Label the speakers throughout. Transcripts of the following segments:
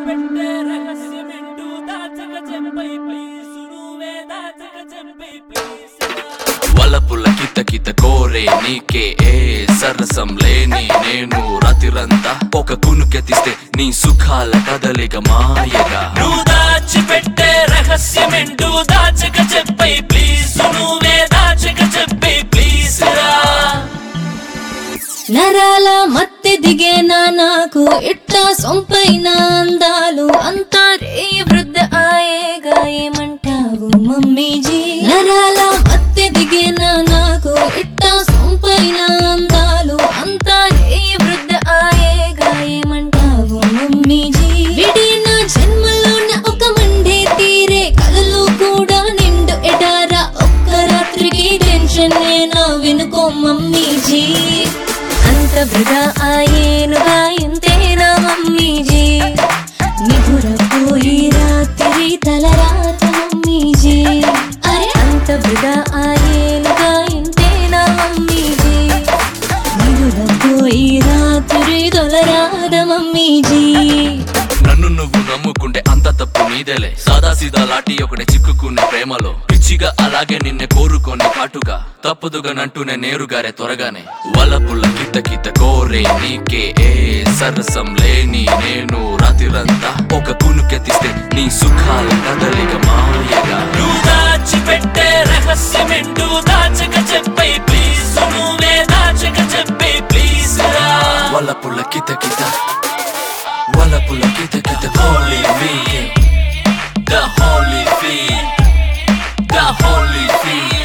Speaker 1: దాచిపెట్టే రహస్యమేంటో దాచక చెప్పై please నువ్వే దాచక చెప్పై please
Speaker 2: వలపుల కిత కిత కోరే నీకే ఏ సరసం లేని నేను రాతిరంతా ఒక కునుకెతిస్తే నీ సుఖాల కదలిక మాయగా
Speaker 1: నువ్వు దాచిపెట్టే రహస్యమేంటో దాచక చెప్పై ప్లీజ్ నువ్వే దాచక చెప్పై ప్లీజ్ రా
Speaker 3: నరాల మత్తె దిగేనా నాకు ఇట్లా సొంపైన అందాలు అంతా రే వృద్ధ ఆయేగా ఏమంటావు మమ్మీజీ నరాల మత్తె దిగేనా నాకు ఇట్లా సొంపైన అందాలు అంతా రే వృద్ధ ఆయేగా ఏమంటావు మమ్మీజీ విడిన జన్మలోన ఒక మండే తీరే కలలు కూడా నిండు ఎడారా ఒక్క రాత్రికి టెన్షన్ నేనా వినుకో మమ్మీజీ అంత వృధా ఆయేనుగా ఇంతేనా మమ్మీజీ నిధురపోయి రాత్రి తలరాత మమ్మీజీ అరే అంత వృధా ఆయేనుగా ఇంతేనా మమ్మీజీ నిధురపోయి రాత్రి తొలరాద మమ్మీజీ
Speaker 2: నన్ను నువ్వు నమ్ముకుంటే అంత తప్పు నీదేలే సాదా సీదా లాటి ఒకటి చిక్కుకునే ప్రేమలో పిచ్చిగా అలాగే నిన్నే కోరుకొని కాటుగా తప్పదుగా నంటూనే నేరుగారే త్వరగానే వలపుల కిత కిత కోరే నీకే ఏ సరసం లేని నేను రాతిరంతా ఒక కునుకెతిస్తే నీ సుఖాల కదలిక మాయగా
Speaker 1: నువ్వు దాచిపెట్టే రహస్యమేంటో దాచక చెప్పై ప్లీజ్ నువ్వే దాచక చెప్పై ప్లీజ్ రా
Speaker 2: వలపుల కిత కిత వలపుల కిత కిత holy feel the holy feel the holy feel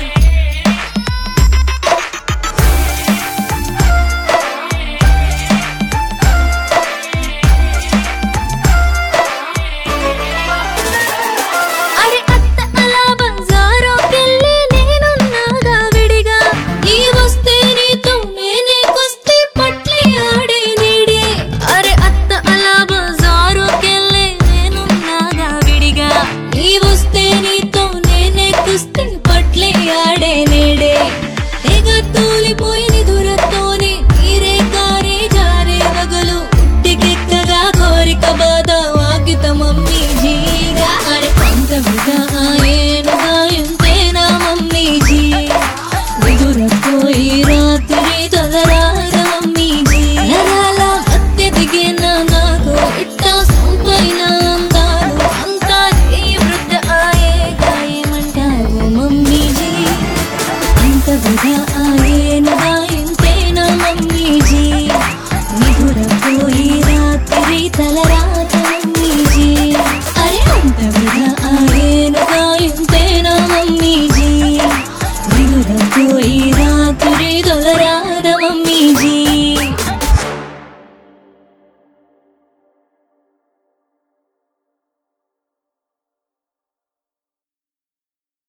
Speaker 3: అరే అత్త అలా బంజారోకెళ్ళి నేనున్నాగా విడిగా ఈ వస్తే నీతో నేనే కుస్తీ పట్లి ఆడే నీడే అరే అత్త అలా బంజారోకెళ్ళి నేనున్నాగా విడిగా ఈ వస్తే నీతో నేనే కుస్తీ పట్లి ఆడే నీడే తెగ తూలిపోయి దూరతోనే నీరే కారే జారే వగలు ఉట్టికెక్కగా కోరిక బాధ వాకిత మమ్మీ జీగా అరే పంత విగా ఏనుగా ఎంతేనా మమ్మీ జీ ఎదురపోయి రాత్రి తొలరాద మమ్మీ జీ నరాల మత్తె దిగిన నాకు ఇట్టా సంపైన అందాలు అంతా నీ వృద్ధ ఆయే గాయమంటావు మమ్మీ జీ అంత వృధా ఆయేనుగా ఎంతేనా మమ్మీజీ నిధురపోయి రాత్రి తలరాత మమ్మీజీ అరే అంత వృధా ఆయేనుగా ఎంతేనా మమ్మీజీ నిధురపోయి రాత్రి తొలరాత